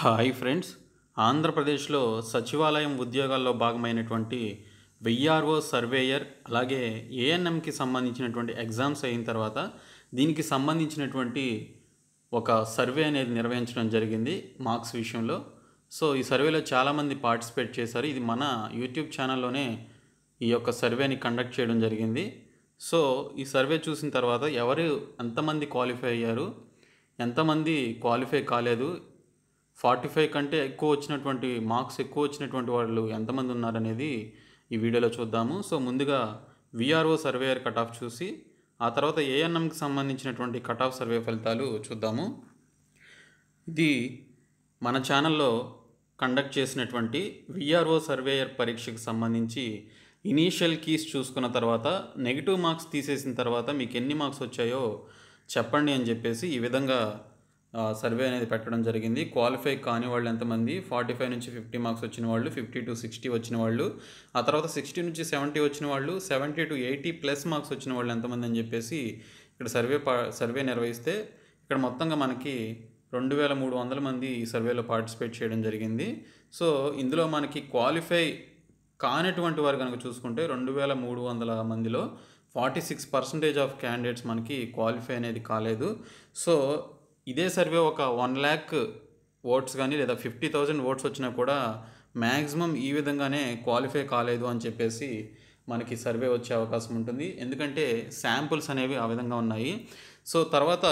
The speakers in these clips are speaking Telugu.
హాయ్ ఫ్రెండ్స్ ఆంధ్రప్రదేశ్లో సచివాలయం ఉద్యోగాల్లో భాగమైనటువంటి వెయ్యార్ఓ సర్వేయర్ అలాగే ఏఎన్ఎంకి సంబంధించినటువంటి ఎగ్జామ్స్ అయిన తర్వాత దీనికి సంబంధించినటువంటి ఒక సర్వే అనేది నిర్వహించడం జరిగింది మార్క్స్ విషయంలో సో ఈ సర్వేలో చాలామంది పార్టిసిపేట్ చేశారు ఇది మన యూట్యూబ్ ఛానల్లోనే ఈ యొక్క సర్వేని కండక్ట్ చేయడం జరిగింది సో ఈ సర్వే చూసిన తర్వాత ఎవరు ఎంతమంది క్వాలిఫై అయ్యారు ఎంతమంది క్వాలిఫై కాలేదు ఫార్టీ ఫైవ్ కంటే ఎక్కువ వచ్చినటువంటి మార్క్స్ ఎక్కువ వచ్చినటువంటి వాళ్ళు ఎంతమంది ఉన్నారనేది ఈ వీడియోలో చూద్దాము సో ముందుగా విఆర్ఓ సర్వేయర్ కట్ ఆఫ్ చూసి ఆ తర్వాత ఏఎన్ఎంకి సంబంధించినటువంటి కట్ ఆఫ్ సర్వే ఫలితాలు చూద్దాము ఇది మన ఛానల్లో కండక్ట్ చేసినటువంటి విఆర్ఓ సర్వేయర్ పరీక్షకు సంబంధించి ఇనీషియల్ కీస్ చూసుకున్న తర్వాత నెగిటివ్ మార్క్స్ తీసేసిన తర్వాత మీకు ఎన్ని మార్క్స్ వచ్చాయో చెప్పండి అని చెప్పేసి ఈ విధంగా ఆ, సర్వే అనేది పెట్టడం జరిగింది క్వాలిఫై కాని వాళ్ళు ఎంతమంది ఫార్టీ ఫైవ్ నుంచి ఫిఫ్టీ మార్క్స్ వచ్చిన వాళ్ళు ఫిఫ్టీ టు సిక్స్టీ వచ్చిన వాళ్ళు ఆ తర్వాత సిక్స్టీ నుంచి సెవెంటీ వచ్చిన వాళ్ళు seventy to eighty plus marks వచ్చిన వాళ్ళు ఎంతమంది అని చెప్పేసి ఇక్కడ సర్వే పా సర్వే నిర్వహిస్తే ఇక్కడ మొత్తంగా మనకి రెండు వేల మూడు వందల మంది ఈ సర్వేలో పార్టిసిపేట్ చేయడం జరిగింది సో ఇందులో మనకి క్వాలిఫై కానటువంటి వారు కనుక చూసుకుంటే రెండు వేల మూడు వందల మందిలో forty six percentage of candidates మనకి క్వాలిఫై అనేది కాలేదు సో ఇదే సర్వే ఒక వన్ ల్యాక్ ఓట్స్ కానీ లేదా ఫిఫ్టీ థౌజండ్ ఓట్స్ వచ్చినా కూడా మ్యాక్సిమం ఈ విధంగానే క్వాలిఫై కాలేదు అని చెప్పేసి మనకి సర్వే వచ్చే అవకాశం ఉంటుంది ఎందుకంటే శాంపుల్స్ అనేవి ఆ విధంగా ఉన్నాయి సో తర్వాత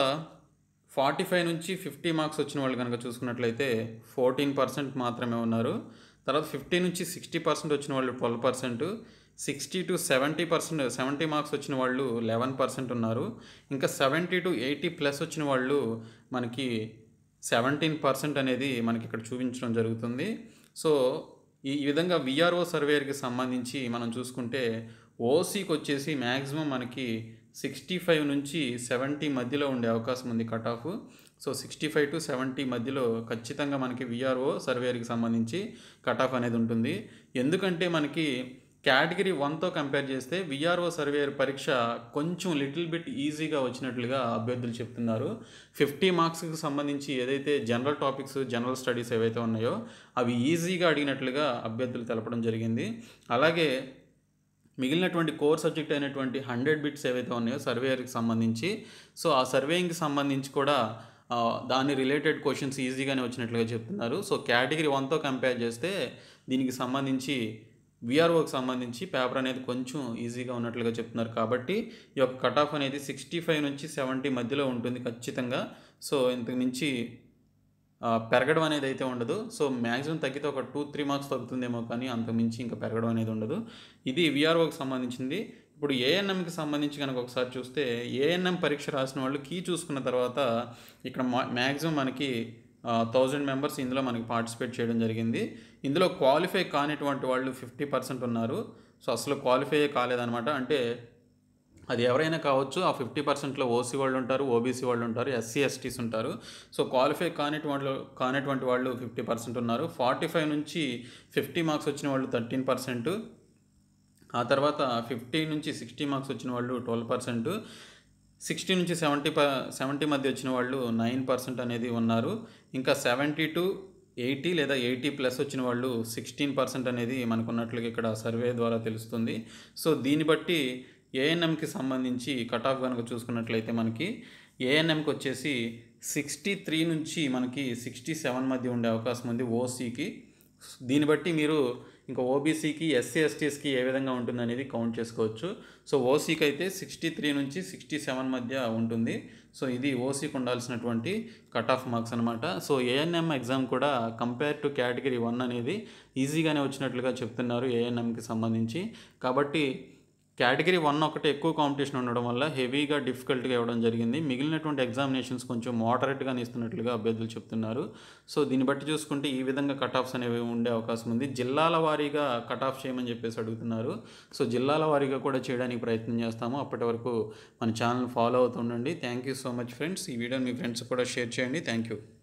ఫార్టీ ఫైవ్ నుంచి ఫిఫ్టీ మార్క్స్ వచ్చిన వాళ్ళు కనుక చూసుకున్నట్లయితే ఫోర్టీన్ పర్సెంట్ మాత్రమే ఉన్నారు తర్వాత ఫిఫ్టీ నుంచి సిక్స్టీ పర్సెంట్ వచ్చిన వాళ్ళు twelve percent sixty to seventy percent seventy marks వచ్చిన వాళ్ళు లెవెన్ పర్సెంట్ ఉన్నారు ఇంకా సెవెంటీ టు ఎయిటీ ప్లస్ వచ్చిన వాళ్ళు మనకి సెవెంటీన్ పర్సెంట్ అనేది మనకి ఇక్కడ చూపించడం జరుగుతుంది సో ఈ ఈ విధంగా విఆర్ఓ సర్వేయర్కి సంబంధించి మనం చూసుకుంటే ఓసీకి వచ్చేసి మ్యాక్సిమం మనకి సిక్స్టీ ఫైవ్ నుంచి సెవెంటీ మధ్యలో ఉండే అవకాశం ఉంది cut off so sixty five to seventy మధ్యలో ఖచ్చితంగా మనకి విఆర్ఓ సర్వేయర్కి సంబంధించి కట్ ఆఫ్ అనేది ఉంటుంది ఎందుకంటే మనకి కేటగిరీ వన్తో కంపేర్ చేస్తే విఆర్ఓ సర్వేయర్ పరీక్ష కొంచెం లిటిల్ బిట్ ఈజీగా వచ్చినట్లుగా అభ్యర్థులు చెప్తున్నారు ఫిఫ్టీ మార్క్స్కి సంబంధించి ఏదైతే జనరల్ టాపిక్స్ జనరల్ స్టడీస్ ఏవైతే ఉన్నాయో అవి ఈజీగా అడిగినట్లుగా అభ్యర్థులు తెలపడం జరిగింది అలాగే మిగిలినటువంటి కోర్ సబ్జెక్ట్ అయినటువంటి హండ్రెడ్ బిట్స్ ఏవైతే ఉన్నాయో సర్వేయర్కి సంబంధించి సో ఆ సర్వేయింగ్కి సంబంధించి కూడా ఆ, దాని రిలేటెడ్ క్వశ్చన్స్ ఈజీగానే వచ్చినట్లుగా చెప్తున్నారు సో కేటగిరీ వన్తో కంపేర్ చేస్తే దీనికి సంబంధించి విఆర్ఓకి సంబంధించి పేపర్ అనేది కొంచెం ఈజీగా ఉన్నట్లుగా చెప్తున్నారు కాబట్టి ఈ యొక్క కట్ ఆఫ్ అనేది సిక్స్టీ ఫైవ్ నుంచి సెవెంటీ మధ్యలో ఉంటుంది ఖచ్చితంగా సో ఇంతకు మించి ఆ, పెరగడం అనేది అయితే ఉండదు సో మ్యాక్సిమం తగ్గితే ఒక టూ త్రీ మార్క్స్ తగ్గుతుందేమో కానీ అంతకు మించి ఇంకా పెరగడం అనేది ఉండదు ఇది విఆర్ఓకి సంబంధించింది ఇప్పుడు ఏఎన్ఎంకి సంబంధించి కనుక ఒకసారి చూస్తే ఏఎన్ఎం పరీక్ష రాసిన వాళ్ళు కీ చూసుకున్న తర్వాత ఇక్కడ మా మ్యాక్సిమం మనకి థౌజండ్ మెంబర్స్ ఇందులో మనకి పార్టిసిపేట్ చేయడం జరిగింది ఇందులో క్వాలిఫై కానిటువంటి వాళ్ళు ఫిఫ్టీ పర్సెంట్ ఉన్నారు సో అసలు క్వాలిఫై కాలేదన్నమాట అంటే అది ఎవరైనా కావచ్చు ఆ ఫిఫ్టీ పర్సెంట్లో ఓసీ వాళ్ళు ఉంటారు ఓబీసీ వాళ్ళు ఉంటారు ఎస్సీ ఎస్టీస్ ఉంటారు సో క్వాలిఫై కానిటువంటి వాళ్ళు కానిటువంటి వాళ్ళు ఫిఫ్టీ పర్సెంట్ ఉన్నారు ఫార్టీ ఫైవ్ నుంచి ఫిఫ్టీ మార్క్స్ వచ్చిన వాళ్ళు థర్టీన్ పర్సెంట్ ఆ తర్వాత ఫిఫ్టీ నుంచి సిక్స్టీ మార్క్స్ వచ్చిన వాళ్ళు ట్వెల్వ్ పర్సెంట్ సిక్స్టీ నుంచి సెవెంటీ ప సెవెంటీ మధ్య వచ్చిన వాళ్ళు నైన్ పర్సెంట్ అనేది ఉన్నారు ఇంకా సెవెంటీ టు ఎయిటీ లేదా ఎయిటీ ప్లస్ వచ్చిన వాళ్ళు సిక్స్టీన్ పర్సెంట్ అనేది మనకు ఉన్నట్లుగా ఇక్కడ సర్వే ద్వారా తెలుస్తుంది సో దీన్ని బట్టి ఏఎన్ఎంకి సంబంధించి కట్ ఆఫ్ కనుక చూసుకున్నట్లయితే మనకి ఏఎన్ఎంకి వచ్చేసి సిక్స్టీ త్రీ నుంచి మనకి సిక్స్టీ సెవెన్ మధ్య ఉండే అవకాశం ఉంది ఓసీకి దీన్ని బట్టి మీరు ఇంకా ఓబీసీకి ఎస్సీ ఎస్టీస్కి ఏ విధంగా ఉంటుంది అనేది కౌంట్ చేసుకోవచ్చు సో ఓసీకి అయితే సిక్స్టీ త్రీ నుంచి సిక్స్టీ సెవెన్ మధ్య ఉంటుంది సో ఇది ఓసీకి ఉండాల్సినటువంటి కట్ ఆఫ్ మార్క్స్ అనమాట సో ఏఎన్ఎం ఎగ్జామ్ కూడా కంపేర్ టు కేటగిరీ వన్ అనేది ఈజీగానే వచ్చినట్లుగా చెప్తున్నారు ఏఎన్ఎంకి సంబంధించి కాబట్టి కేటగిరీ వన్ ఒకటి ఎక్కువ కాంపిటీషన్ ఉండడం వల్ల హెవీగా డిఫికల్ట్గా ఇవ్వడం జరిగింది మిగిలినటువంటి ఎగ్జామినేషన్స్ కొంచెం మోడరేట్గా ఇస్తున్నట్లుగా అభ్యర్థులు చెప్తున్నారు సో దీన్ని బట్టి చూసుకుంటే ఈ విధంగా కట్ ఆఫ్స్ అనేవి ఉండే అవకాశం ఉంది జిల్లాల వారీగా కట్ ఆఫ్ చేయమని చెప్పేసి అడుగుతున్నారు సో జిల్లాల వారీగా కూడా చేయడానికి ప్రయత్నం చేస్తాము అప్పటి వరకు మన ఛానల్ ఫాలో అవుతుండండి thank you so much friends ఈ వీడియోని మీ ఫ్రెండ్స్ కూడా షేర్ చేయండి థ్యాంక్ యూ